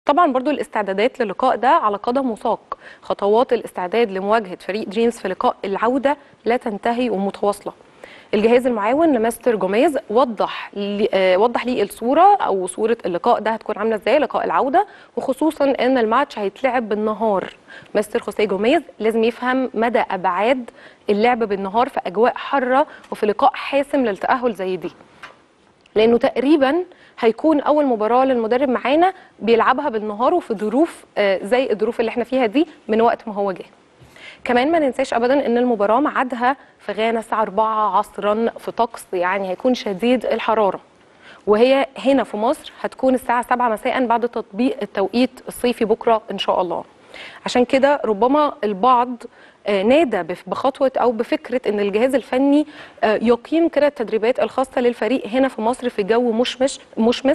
طبعا برضو الاستعدادات للقاء ده على قدم وساق خطوات الاستعداد لمواجهه فريق دريمز في لقاء العوده لا تنتهي ومتواصله الجهاز المعاون لمستر جوميز وضح لي آه وضح لي الصوره او صوره اللقاء ده هتكون عامله ازاي لقاء العوده وخصوصا ان الماتش هيتلعب بالنهار مستر خوسيه جوميز لازم يفهم مدى ابعاد اللعب بالنهار في اجواء حاره وفي لقاء حاسم للتاهل زي دي لانه تقريبا هيكون اول مباراه للمدرب معانا بيلعبها بالنهار وفي ظروف آه زي الظروف اللي احنا فيها دي من وقت ما هو جه كمان ما ننساش ابدا ان المباراه ميعادها في غانا الساعه 4 عصرا في طقس يعني هيكون شديد الحراره وهي هنا في مصر هتكون الساعه 7 مساء بعد تطبيق التوقيت الصيفي بكره ان شاء الله عشان كده ربما البعض نادى بخطوه او بفكره ان الجهاز الفني يقيم كده التدريبات الخاصه للفريق هنا في مصر في جو مشمش مشمس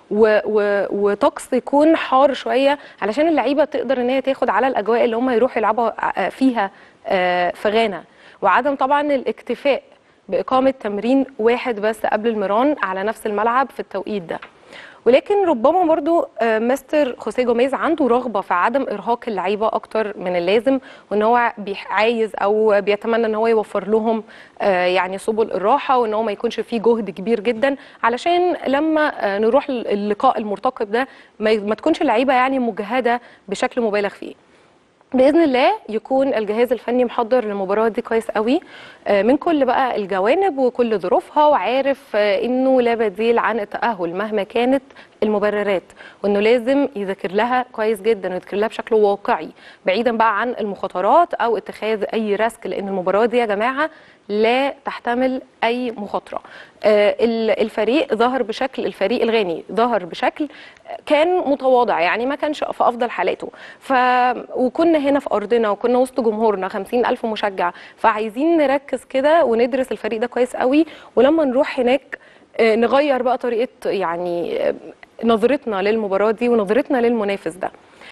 وطقس يكون حار شويه علشان اللعيبه تقدر ان هي تاخد على الاجواء اللي هم يروحوا يلعبوا فيها في غانا وعدم طبعا الاكتفاء باقامه تمرين واحد بس قبل المران على نفس الملعب في التوقيت ده ولكن ربما برضو مستر خوسيه جوميز عنده رغبه في عدم ارهاق اللعيبه اكتر من اللازم وان هو عايز او بيتمنى ان هو يوفر لهم يعني سبل الراحه وان هو ما يكونش فيه جهد كبير جدا علشان لما نروح اللقاء المرتقب ده ما تكونش اللعيبه يعني مجهده بشكل مبالغ فيه باذن الله يكون الجهاز الفني محضر للمباراه دي كويس قوي من كل بقى الجوانب وكل ظروفها وعارف انه لا بديل عن التاهل مهما كانت المبررات وانه لازم يذاكر لها كويس جدا ويذاكر لها بشكل واقعي بعيدا بقى عن المخاطرات او اتخاذ اي ريسك لان المباراه دي يا جماعه لا تحتمل اي مخاطره الفريق ظهر بشكل الفريق الغاني ظهر بشكل كان متواضع يعني ما كانش في افضل حالاته ف وكنا هنا في ارضنا وكنا وسط جمهورنا 50 الف مشجع فعايزين نركز كده وندرس الفريق ده كويس قوي ولما نروح هناك نغير بقى طريقه يعني نظرتنا للمباراه دي ونظرتنا للمنافس ده